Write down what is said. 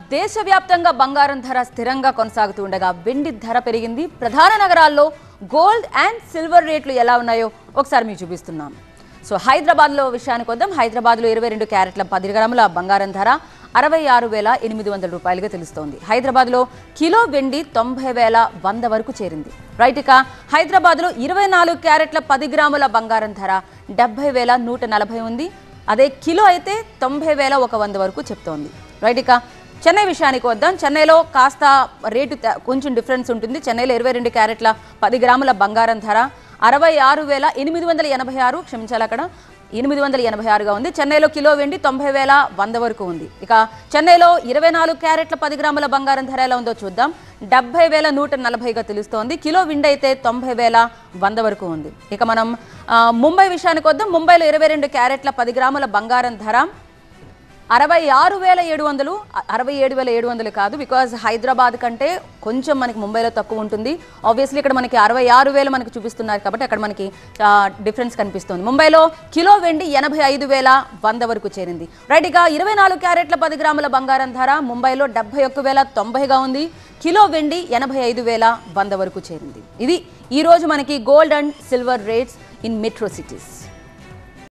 దేశవ్యాప్తంగా బంగారం ధర స్థిరంగా కొనసాగుతూ ఉండగా వెండి ధర పెరిగింది ప్రధాన నగరాల్లో గోల్డ్ అండ్ సిల్వర్ రేట్లు ఎలా ఉన్నాయో ఒకసారి మీకు చూపిస్తున్నాం సో హైదరాబాద్లో విషయానికి వద్దాం హైదరాబాద్లో ఇరవై రెండు క్యారెట్ల పది గ్రాముల బంగారం ధర అరవై ఆరు వేల ఎనిమిది వందల రూపాయలుగా తెలుస్తోంది హైదరాబాద్లో కిలో వెండి తొంభై వేల వంద వరకు చేరింది రైట్ ఇక హైదరాబాద్లో ఇరవై నాలుగు క్యారెట్ల పది గ్రాముల బంగారం ధర డెబ్బై వేల నూట నలభై ఉంది అదే కిలో అయితే తొంభై వేల ఒక వంద వరకు చెప్తోంది రైట్ ఇక చెన్నై విషయానికి వద్దాం చెన్నైలో కాస్త రేటు త- కొంచెం డిఫరెన్స్ ఉంటుంది చెన్నైలో ఇరవై రెండు క్యారెట్ల పది గ్రాముల బంగారం ధర అరవై ఆరు వేల ఎనిమిది వందల ఎనభై ఆరు క్షమించాలి అక్కడ ఎనిమిది వందల ఎనభై ఆరుగా ఉంది చెన్నైలో కిలో వెండి తొంభై వేల వంద వరకు ఉంది ఇక చెన్నైలో ఇరవై నాలుగు క్యారెట్ల పది గ్రాముల బంగారం ధర ఎలా ఉందో చూద్దాం డెబ్బై వేల నూట నలభైగా తెలుస్తోంది కిలో వెండి అయితే తొంభై వేల వంద వరకు ఉంది ఇక మనం ఆ, ముంబై విషయానికి వద్దాం ముంబైలో ఇరవై రెండు క్యారెట్ల పది గ్రాముల బంగారం ధర అరవై ఆరు వేల ఏడు వందలు అ- అరవై ఏడు వేల ఏడు వందలు కాదు బికాజ్ హైదరాబాద్ కంటే కొంచెం మనకి ముంబైలో తక్కువ ఉంటుంది ఆబ్వియస్లీ ఇక్కడ మనకి అరవై ఆరు వేలు మనకి చూపిస్తున్నారు కాబట్టి అక్కడ మనకి డిఫరెన్స్ కనిపిస్తుంది ముంబైలో కిలో వెండి ఎనభై ఐదు వేల వంద వరకు చేరింది రైట్ ఇక ఇరవై నాలుగు క్యారెట్ల పది గ్రాముల బంగారం ధర ముంబైలో డెబ్బై ఒక్క వేల తొంభైగా ఉంది కిలో వెండి ఎనభై ఐదు వేల వంద వరకు చేరింది ఇది ఈ రోజు మనకి gold and silver rates in metro cities